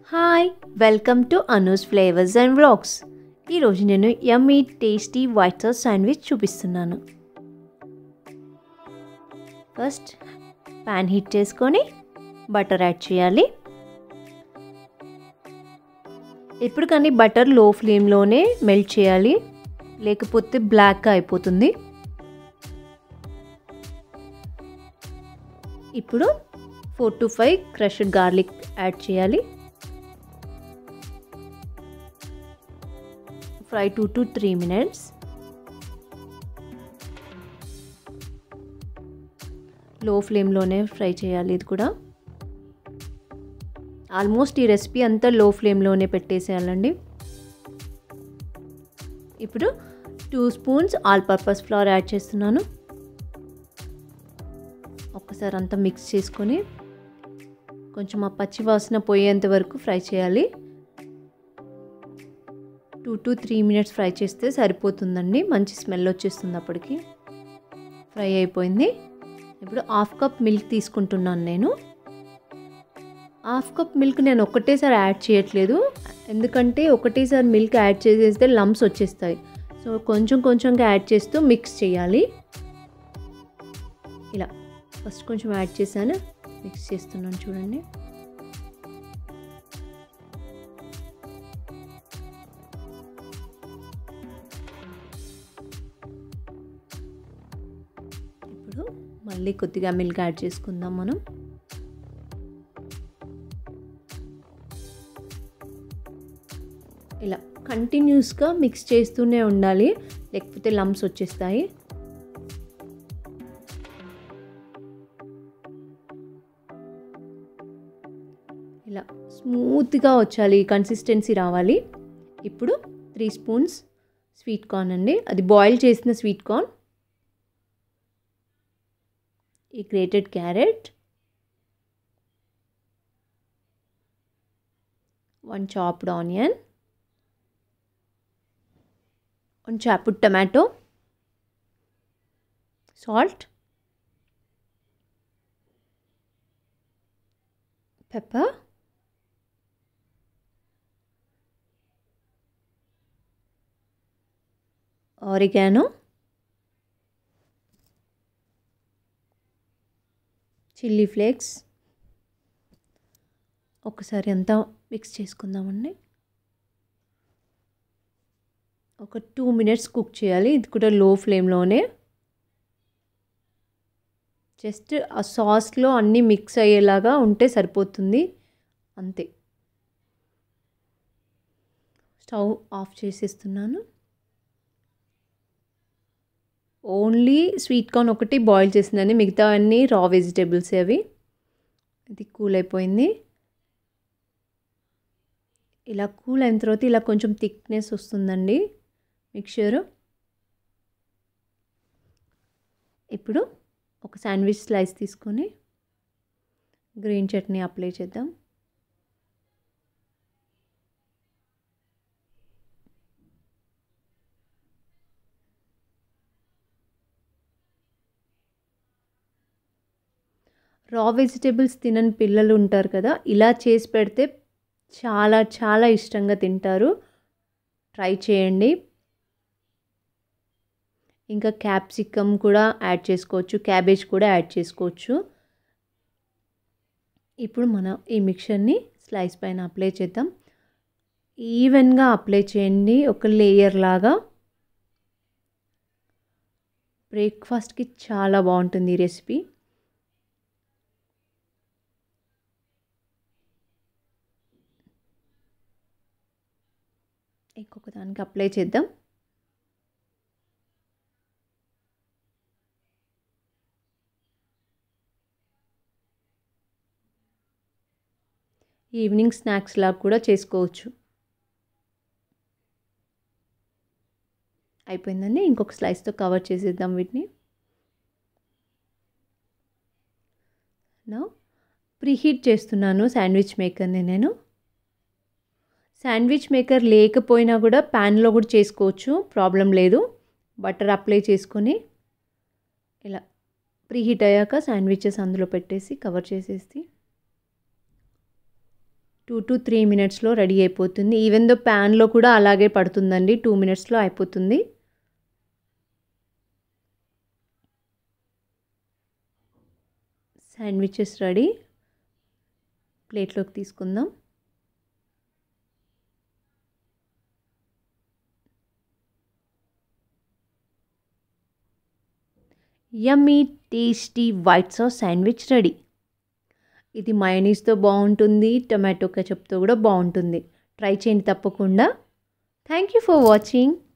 hi welcome to Anu's flavours and vlogs ఈరోజు నేను yummy tasty white sauce sandwich చూపిస్తున్నాను first pan heat చేసుకొని butter add చేయాలి ఇప్పుడు కానీ బటర్ లో ఫ్లేమ్లోనే మెల్ట్ చేయాలి లేకపోతే బ్లాక్గా అయిపోతుంది ఇప్పుడు four to five crushed garlic add చేయాలి fry two to three minutes low ఫ్లేమ్లోనే ఫ్రై చేయాలి ఇది కూడా ఆల్మోస్ట్ ఈ రెసిపీ అంతా లో ఫ్లేమ్లోనే పెట్టేసేయాలండి ఇప్పుడు two spoons all purpose flour add చేస్తున్నాను ఒక్కసారి అంతా మిక్స్ చేసుకొని కొంచెం ఆ పచ్చి వాసన పోయేంత వరకు ఫ్రై చేయాలి two to three minutes fry చేస్తే సరిపోతుందండి మంచి స్మెల్ వచ్చేస్తుంది అప్పటికి ఫ్రై అయిపోయింది ఇప్పుడు హాఫ్ కప్ మిల్క్ తీసుకుంటున్నాను నేను హాఫ్ కప్ మిల్క్ నేను ఒకటేసారి యాడ్ చేయట్లేదు ఎందుకంటే ఒకటేసారి మిల్క్ యాడ్ చేసేస్తే లంప్స్ వచ్చేస్తాయి సో కొంచెం కొంచెంగా యాడ్ చేస్తూ మిక్స్ చేయాలి ఇలా ఫస్ట్ కొంచెం యాడ్ చేశాను మిక్స్ చేస్తున్నాను చూడండి ఇప్పుడు మళ్ళీ కొద్దిగా మిల్క్ యాడ్ చేసుకుందాం మనం ఇలా కంటిన్యూస్గా మిక్స్ చేస్తూనే ఉండాలి లేకపోతే లంప్స్ వచ్చేస్తాయి ఇలా స్మూత్గా వచ్చాలి కన్సిస్టెన్సీ రావాలి ఇప్పుడు త్రీ స్పూన్స్ స్వీట్ కార్న్ అండి అది బాయిల్ చేసిన స్వీట్ కార్న్ ఈ grated carrot one chopped onion one chopped tomato salt pepper oregano chilli flakes ఒకసారి అంతా మిక్స్ చేసుకుందామండి ఒక టూ మినిట్స్ కుక్ చేయాలి ఇది కూడా లో ఫ్లేమ్లోనే జస్ట్ ఆ సాస్లో అన్నీ మిక్స్ అయ్యేలాగా ఉంటే సరిపోతుంది అంతే స్టవ్ ఆఫ్ చేసేస్తున్నాను ఓన్లీ స్వీట్ కార్న్ ఒకటి బాయిల్ చేసిందని మిగతా అన్నీ రా వెజిటేబుల్స్ అవి ఇది కూల్ అయిపోయింది ఇలా కూల్ అయిన తర్వాత ఇలా కొంచెం థిక్నెస్ వస్తుందండి మిక్చర్ ఇప్పుడు ఒక శాండ్విచ్ స్లైస్ తీసుకొని గ్రీన్ చట్నీ అప్లై చేద్దాం రా వెజిటేబుల్స్ తినని పిల్లలు ఉంటారు కదా ఇలా చేసి పెడితే చాలా చాలా ఇష్టంగా తింటారు ట్రై చేయండి ఇంకా క్యాప్సికమ్ కూడా యాడ్ చేసుకోవచ్చు క్యాబేజ్ కూడా యాడ్ చేసుకోవచ్చు ఇప్పుడు మనం ఈ మిక్చర్ని స్లైస్ పైన అప్లై చేద్దాం ఈవెన్గా అప్లై చేయండి ఒక లేయర్ లాగా బ్రేక్ఫాస్ట్కి చాలా బాగుంటుంది ఈ రెసిపీ ఇంకొక దానికి అప్లై చేద్దాం ఈవినింగ్ స్నాక్స్ లాగా కూడా చేసుకోవచ్చు అయిపోయిందండి ఇంకొక స్లైస్తో కవర్ చేసేద్దాం వీటిని నా ప్రీహీట్ చేస్తున్నాను శాండ్విచ్ మేకర్ని నేను శాండ్విచ్ మేకర్ లేకపోయినా కూడా ప్యాన్లో కూడా చేసుకోవచ్చు ప్రాబ్లం లేదు బటర్ అప్లై చేసుకొని ఇలా ప్రీహీట్ అయ్యాక శాండ్విచెస్ అందులో పెట్టేసి కవర్ చేసేసి టూ టు త్రీ మినిట్స్లో రెడీ అయిపోతుంది ఈవెన్ దో ప్యాన్లో కూడా అలాగే పడుతుందండి టూ మినిట్స్లో అయిపోతుంది శాండ్విచెస్ రెడీ ప్లేట్లోకి తీసుకుందాం yummy tasty white sauce sandwich ready ఇది మయోనీస్తో బాగుంటుంది టొమాటో కచప్తో కూడా బాగుంటుంది ట్రై చేయండి తప్పకుండా థ్యాంక్ యూ ఫర్ వాచింగ్